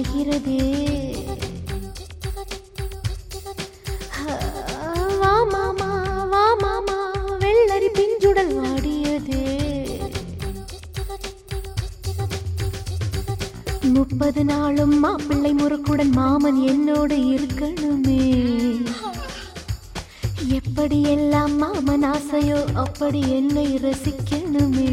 காய்கிறதே வா மாமா வா மாமா வெள்ளரி பிஞ்சுடல் வாடியதே முப்பது நாளும் மாப்பிள்ளை முறுக்குடன் மாமன் என்னோடு இருக்கணுமே எப்படி எல்லாம் மாமன் ஆசையோ அப்படி என்னை ரசிக்கணுமே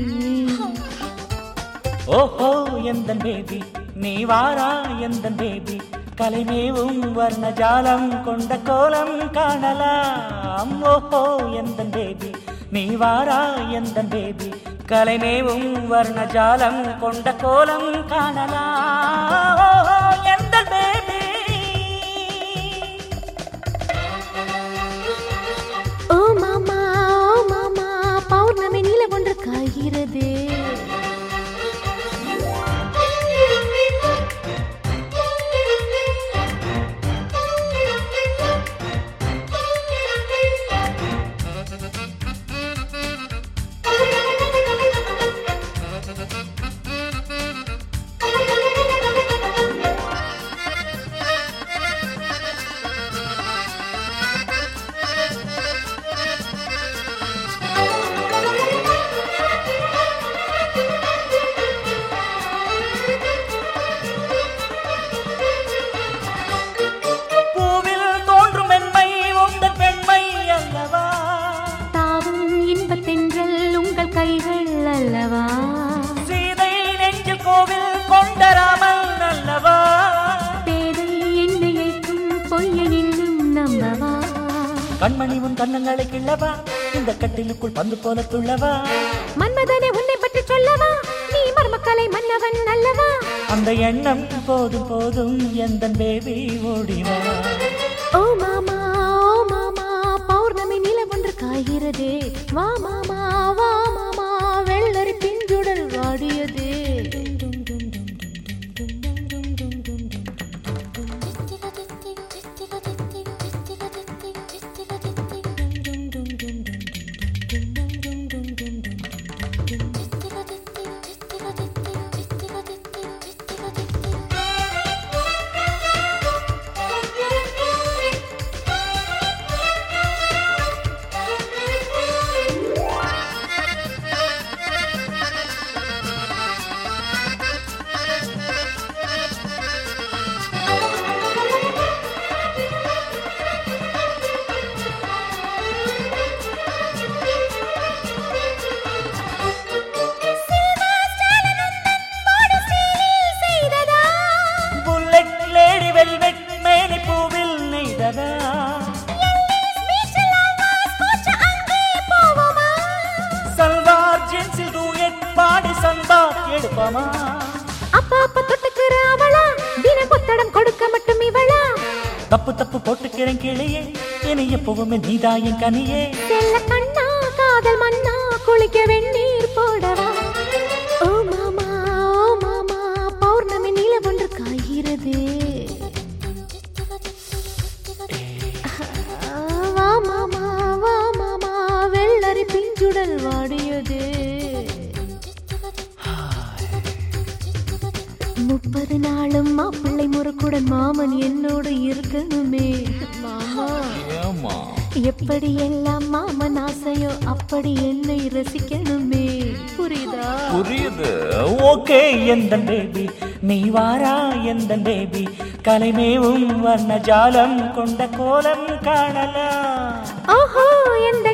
ஓஹோ எந்த பேபி நீ வாரா எந்த பேபி கலைமேவும் வர்ணஜாலம் கொண்ட கோலம் காணலாம் ஓஹோ எந்த பேபி நீ வாரா எந்த பேபி கலைமேவும் வர்ணஜாலம் கொண்ட கோலம் காணலாம் ஓஹோ எந்த பேபி ஓ மாமா ஓ மாமா பௌர்ணமி நில ஒன்று காய்கிறதே பூவில் தோன்றும் மென்மை உந்தன் பெண்மை அல்லவா தாவும் இன்பத்தென்றல் உங்கள் கைகள் அல்லவா சீதை நெஞ்சில் கோவில் கொண்ட ராமன் அல்லவா பேதை என்னை ஏற்கும் பொய்யை இன்னும் நம்பவா கண்மணி உன் கண்ணங்களை கிள்ளவா இந்த கட்டிலுக்குள் பந்து போல துள்ளவா மன்மதனே உன்னை பற்றி சொல்லவா நீ மர்மக்கலை மன்னவன் அல்லவா அந்த எண்ணம் போதும் போதும் எந்த பேபி ஓடிவா ஓ மாமா ஓ மாமா பௌர்ணமி நில ஒன்று காய்கிறதே வா மாமா வா மாமா வெள்ளரி பிஞ்சுடல் வாடியதே புல்லட் லேடி வெல்வெட் மேனி பூவில் நெய்ததா சல்வார் ஜீன்ஸில் டூயட் பாடி சந்தாத் எடுப்பமா அப்பா அப்பா தொட்டுக்கிற அவளா தின கொத்தடம் கொடுக்க மட்டும் இவளா தப்பு தப்பு போட்டுக்கிறேன் கிளியே இனி எப்பவுமே நீதாயின் கனியே செல்ல கண்ணா காதல் மண்ணா குளிக்க வெந்நீர் போடவா ஓ மாமா ஓ மாமா பௌர்ணமி நில ஒன்று காய்கிறதே வா மாமா வா மாமா வெள்ளரி பிஞ்சுடல் வாடியதே முப்பது நாளும் மாப்பிள்ளை முறுக்குடன் மாமன் என்னோடு இருக்கணுமே மாமா ஏமா எப்படி எல்லாம் மாமன் ஆசையோ அப்படி என்னை ரசிக்கணுமே புரியுதா புரியுது ஓகே எந்த பேபி நீ வாரா எந்த பேபி கலைமேவும் வர்ணஜாலம் கொண்ட கோலம் காணலாம் ஓஹோ எந்த